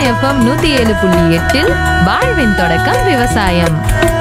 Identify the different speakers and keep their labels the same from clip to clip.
Speaker 1: FM நூத்தி ஏழு புள்ளி எட்டில் வாழ்வின் தொடக்கம் விவசாயம்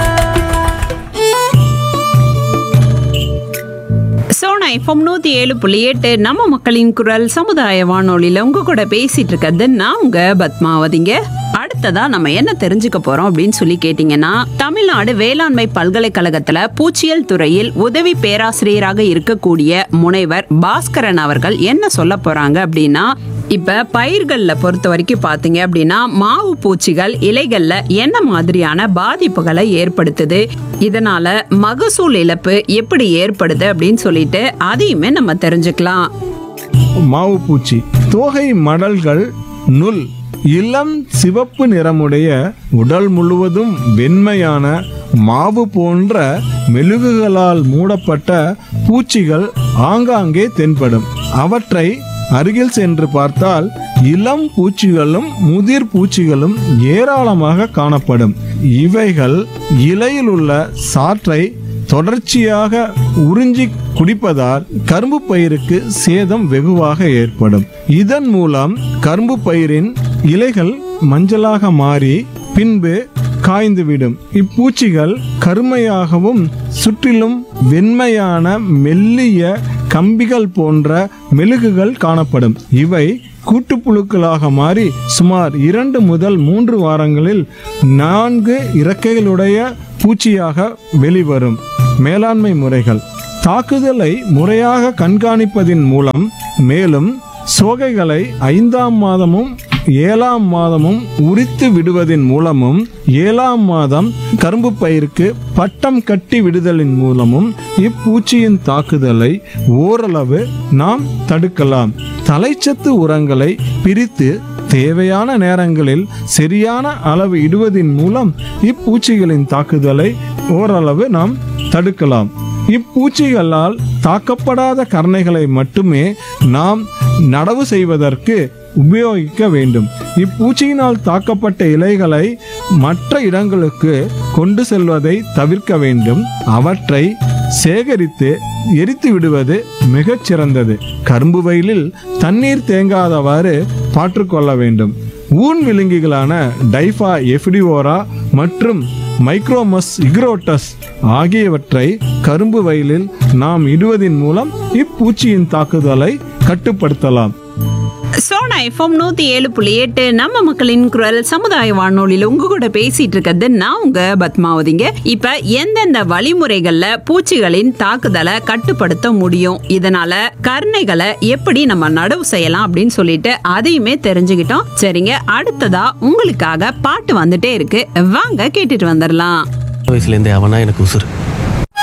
Speaker 2: சோனா எஃப்எம் நூற்றி ஏழு புள்ளி எட்டு நம்ம மக்களின் குரல் சமுதாய வானொலியில் உங்க கூட பேசிட்டு இருக்கிறது நான் உங்க பத்மாவதிங்க அடுத்ததா நம்ம என்ன தெரிஞ்சுக்க போறோம் அப்படின்னு சொல்லி கேட்டீங்கன்னா தமிழ்நாடு வேளாண்மை பல்கலைக்கழகத்துல பூச்சியல் துறையில் உதவி பேராசிரியராக இருக்கக்கூடிய முனைவர் பாஸ்கரன் அவர்கள் என்ன சொல்ல போறாங்க அப்படின்னா இப்ப பயிர்கள்ல பொறுத்த வரைக்கும் பாத்தீங்க அப்படின்னா மாவு பூச்சிகள் இலைகள்ல என்ன மாதிரியான பாதிப்புகளை ஏற்படுத்துது இதனால மகசூல் இழப்பு எப்படி ஏற்படுது அப்படின்னு சொல்லிட்டு அதையுமே நம்ம தெரிஞ்சுக்கலாம்
Speaker 3: மாவு பூச்சி தோகை மடல்கள் நுல் இளம் சிவப்பு நிறமுடைய உடல் முழுவதும் வெண்மையான மாவு போன்ற மெழுகுகளால் மூடப்பட்ட பூச்சிகள் ஆங்காங்கே தென்படும் அவற்றை அருகில் சென்று பார்த்தால் இளம் பூச்சிகளும் முதிர் பூச்சிகளும் ஏராளமாக காணப்படும் இவைகள் இலையில் உள்ள சாற்றை தொடர்ச்சியாக உறிஞ்சி குடிப்பதால் கரும்பு பயிருக்கு சேதம் வெகுவாக ஏற்படும் இதன் மூலம் கரும்பு பயிரின் இலைகள் மஞ்சளாக மாறி பின்பு காய்ந்துவிடும் இப்பூச்சிகள் கருமையாகவும் சுற்றிலும் வெண்மையான மெல்லிய கம்பிகள் போன்ற மெழுகுகள் காணப்படும் இவை கூட்டுப்புழுக்களாக மாறி சுமார் இரண்டு முதல் மூன்று வாரங்களில் நான்கு இறக்கைகளுடைய பூச்சியாக வெளிவரும் மேலாண்மை முறைகள் தாக்குதலை முறையாக கண்காணிப்பதின் மூலம் மேலும் சோகைகளை ஐந்தாம் மாதமும் ஏழாம் மாதமும் உரித்து விடுவதன் மூலமும் ஏழாம் மாதம் கரும்பு பயிருக்கு பட்டம் கட்டி விடுதலின் மூலமும் இப்பூச்சியின் தாக்குதலை ஓரளவு நாம் தடுக்கலாம் தலைச்சத்து உரங்களை பிரித்து தேவையான நேரங்களில் சரியான அளவு இடுவதின் மூலம் இப்பூச்சிகளின் தாக்குதலை ஓரளவு நாம் தடுக்கலாம் இப்பூச்சிகளால் தாக்கப்படாத கரணைகளை மட்டுமே நாம் நடவு செய்வதற்கு உபயோகிக்க வேண்டும் இப்பூச்சியினால் தாக்கப்பட்ட இலைகளை மற்ற இடங்களுக்கு கொண்டு செல்வதை தவிர்க்க வேண்டும் அவற்றை சேகரித்து எரித்து விடுவது மிகச் சிறந்தது கரும்பு வயலில் தண்ணீர் தேங்காதவாறு பாற்றுக்கொள்ள வேண்டும் ஊன் விலங்குகளான டைஃபா எஃபிடிவோரா மற்றும் மைக்ரோமஸ் இக்ரோட்டஸ் ஆகியவற்றை கரும்பு வயலில் நாம் இடுவதன் மூலம் இப்பூச்சியின் தாக்குதலை கட்டுப்படுத்தலாம்
Speaker 2: சோனா எஃப்எம் நூத்தி ஏழு புள்ளி எட்டு நம்ம மக்களின் குரல் சமுதாய வானொலியில் உங்க கூட பேசிட்டு இருக்கிறது நான் உங்க பத்மாவதிங்க இப்ப எந்தெந்த வழிமுறைகள்ல பூச்சிகளின் தாக்குதலை கட்டுப்படுத்த முடியும் இதனால கருணைகளை எப்படி நம்ம நடவு செய்யலாம் அப்படின்னு சொல்லிட்டு அதையுமே தெரிஞ்சுக்கிட்டோம் சரிங்க அடுத்ததா உங்களுக்காக பாட்டு வந்துட்டே இருக்கு வாங்க கேட்டுட்டு வந்துடலாம்
Speaker 4: வயசுலேருந்தே அவனா எனக்கு உசுறு